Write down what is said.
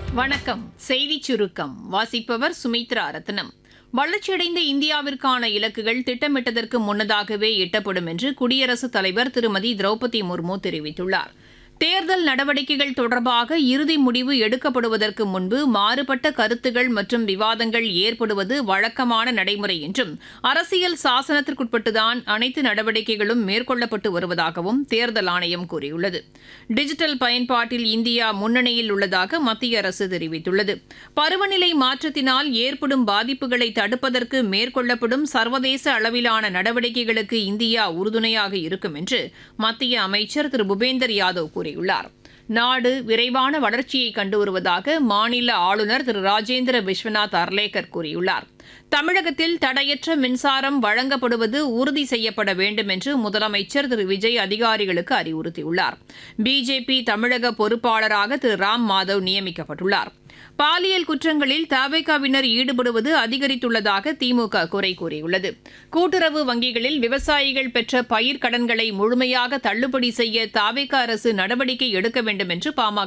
வணக்கம் செய்திச் சுருக்கம் வாசிப்பவர் சுமித்ரா ரத்னம் வளர்ச்சியடைந்த இந்தியாவிற்கான இலக்குகள் திட்டமிட்டதற்கு முன்னதாகவே எட்டப்படும் என்று குடியரசுத் தலைவர் திருமதி திரௌபதி முர்மு தெரிவித்துள்ளார் தேர்தல் நடவடிக்கைகள் தொடர்பாக இறுதி முடிவு எடுக்கப்படுவதற்கு முன்பு மாறுபட்ட கருத்துகள் மற்றும் விவாதங்கள் ஏற்படுவது வழக்கமான நடைமுறை என்றும் அரசியல் சாசனத்திற்குட்பட்டுதான் அனைத்து நடவடிக்கைகளும் மேற்கொள்ளப்பட்டு வருவதாகவும் தேர்தல் ஆணையம் கூறியுள்ளது டிஜிட்டல் பயன்பாட்டில் இந்தியா முன்னணியில் உள்ளதாக மத்திய அரசு தெரிவித்துள்ளது பருவநிலை மாற்றத்தினால் ஏற்படும் பாதிப்புகளை தடுப்பதற்கு மேற்கொள்ளப்படும் சர்வதேச அளவிலான நடவடிக்கைகளுக்கு இந்தியா உறுதுணையாக இருக்கும் என்று மத்திய அமைச்சர் திரு பூபேந்தர் யாதவ் கூறியுள்ளார் நாடு விரைவான வளர்ச்சியை கண்டு வருவதாக மாநில ஆளுநர் திரு ராஜேந்திர விஸ்வநாத் அர்லேக்கர் கூறியுள்ளார் தமிழகத்தில் தடையற்ற மின்சாரம் வழங்கப்படுவது உறுதி செய்யப்பட வேண்டும் என்று முதலமைச்சர் திரு விஜய் அதிகாரிகளுக்கு அறிவுறுத்தியுள்ளார் பிஜேபி தமிழக பொறுப்பாளராக திரு ராம் மாதவ் நியமிக்கப்பட்டுள்ளார் பாலியல் குற்றங்களில் தவேகாவினர் ஈடுபடுவது அதிகரித்துள்ளதாக திமுக குறை கூறியுள்ளது கூட்டுறவு வங்கிகளில் விவசாயிகள் பெற்ற பயிர்க்கடன்களை முழுமையாக தள்ளுபடி செய்ய தாவேக அரசு நடவடிக்கை எடுக்க வேண்டும் என்று பாமக